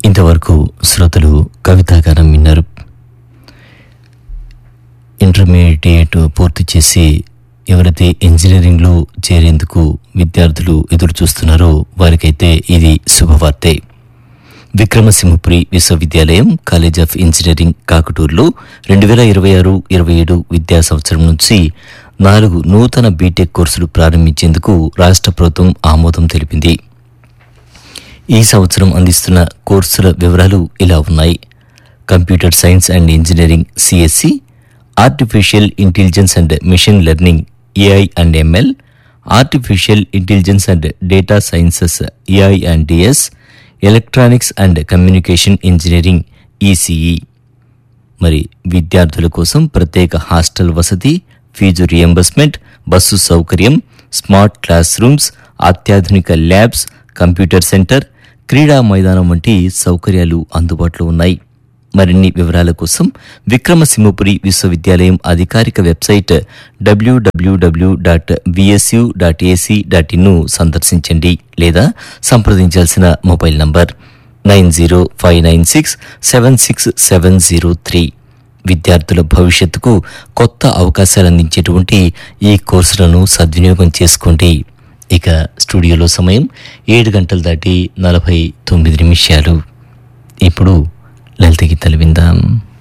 ఇంతవరకు శ్రోతలు కవితాగానం విన్నారు ఇంటర్మీడియట్ పూర్తి చేసి ఎవరైతే ఇంజనీరింగ్లో చేరేందుకు విద్యార్థులు ఎదురు చూస్తున్నారో వారికైతే ఇది శుభవార్తే విక్రమసింహపురి విశ్వవిద్యాలయం కాలేజ్ ఆఫ్ ఇంజనీరింగ్ కాకటూరులో రెండు వేల ఇరవై ఆరు ఇరవై ఏడు విద్యా సంవత్సరం నుంచి నాలుగు నూతన బీటెక్ కోర్సులు ప్రారంభించేందుకు రాష్ట్ర ప్రభుత్వం ఆమోదం తెలిపింది ఈ సంవత్సరం అందిస్తున్న కోర్సుల వివరాలు ఇలా ఉన్నాయి computer science and engineering CSE artificial intelligence and machine learning AI and ML artificial intelligence and data sciences AI and DS electronics and communication engineering ECE మరి విద్యార్థుల కోసం ప్రత్యేక హాస్టల్ వసతి ఫీజు రియంబర్స్మెంట్ బస్సు సౌకర్యం స్మార్ట్ క్లాస్ రూమ్స్ అత్యాధునిక labs computer centre క్రీడా మైదానం వంటి సౌకర్యాలు అందుబాటులో ఉన్నాయి మరిన్ని వివరాల కోసం విక్రమసింహపురి విశ్వవిద్యాలయం అధికారిక వెబ్సైట్ డబ్ల్యూడబ్ల్యూడబ్ల్యూ dot VSU dot AC dot ఇన్ను సందర్శించండి లేదా సంప్రదించాల్సిన mobile number nine zero five nine six seven six seven zero three విద్యార్థుల భవిష్యత్తుకు కొత్త అవకాశాలు అందించేటువంటి ఈ కోర్సులను సద్వినియోగం చేసుకోండి ఇక స్టూడియోలో సమయం ఏడు గంటలు దాటి నలభై తొమ్మిది నిమిషాలు ఇప్పుడు లలిత గీతలు విందాం